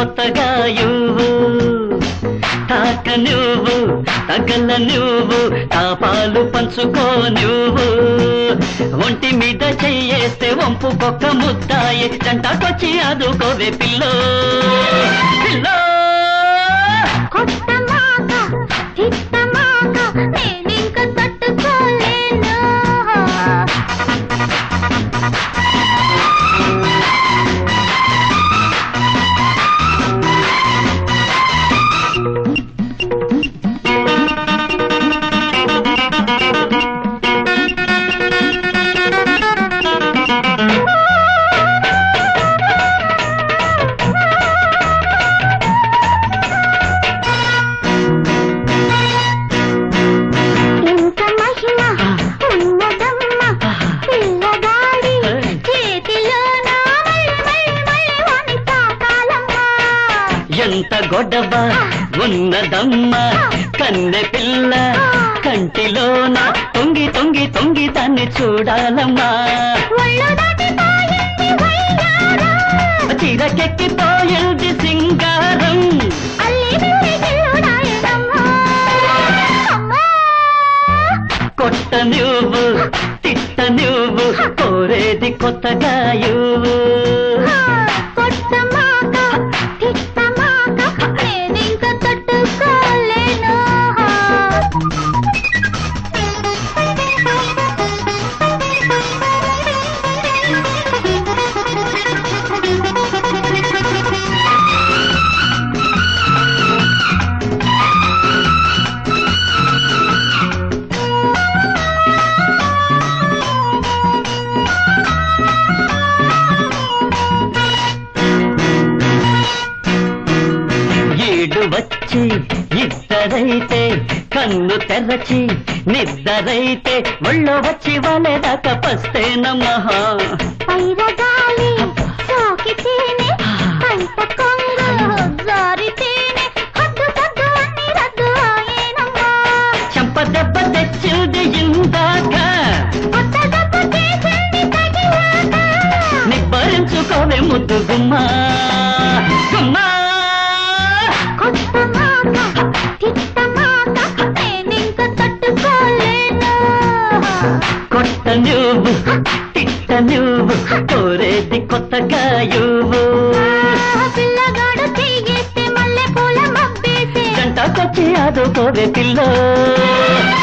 కొత్తగా ఇవ్వు తాక నువ్వు తగల నువ్వు తాపాలు పంచుకో నువ్వు ఒంటి మీద చెయ్యేస్తే వంపు కొక్క ముద్దాయి జంటకొచ్చి అదుకోవే పిల్లో పిల్లో కొత్త మాట చిత్త మాట నేనింక తట్టుకోలేను ఇంత మహిమ ఉన్నదమ్మ పిల్లగాడి చేతిలోన మళ్ళీ మళ్ళీ మళ్ళీ వాణ్ణి తాకాలమ్మా ఎంత గొడవ ఉన్నదమ్మా కన్నె పిల్ల కంటిలోన తొంగి తొంగి తొంగి దాన్ని చూడాలమ్మా ఒళ్ళు దాటిపోయింది వయ్యారం చిరకెక్కిపోయింది సింగారం అల్లి బిల్లి గిల్లుడాయనమ్మా అమ్మా కొట్ట నువ్వు తిట్ట నువ్వు కోరేది కొత్తగా ఇవ్వు. కొత్త మాట తిట్ట మాట నేనింక తట్టుకోలేను ఈడు వచ్చి ఇద్దరైతే కన్ను తెరచి నిద్దరైతే ఒళ్ళో వచ్చి వాళ్ళేదాకా పస్తేనమ్మా పైరగాలి సోకితేనే పంట కొంగు జారితేనే హద్దు సద్దు అన్ని రద్దు అయ్యేనమ్మా చెంప దెబ్బ తెచ్చింది ఇందాక కొత్త దెబ్బ చేసింది తగిలాక నిబ్బరించుకోవే ముద్దు గుమ్మా గుమ్మా కొత్త మాట తిట్ట మాట నేనింక తట్టుకోలేను కొట్ట నువ్వు తిట్ట నువ్వు కోరేది కొత్తగా ఇవ్వు. ఆ పిల్లగాడు చెయ్యేస్తే మల్లె పూల మబ్బేసే జంటకొచ్చి ఆదుకోవే పిల్లో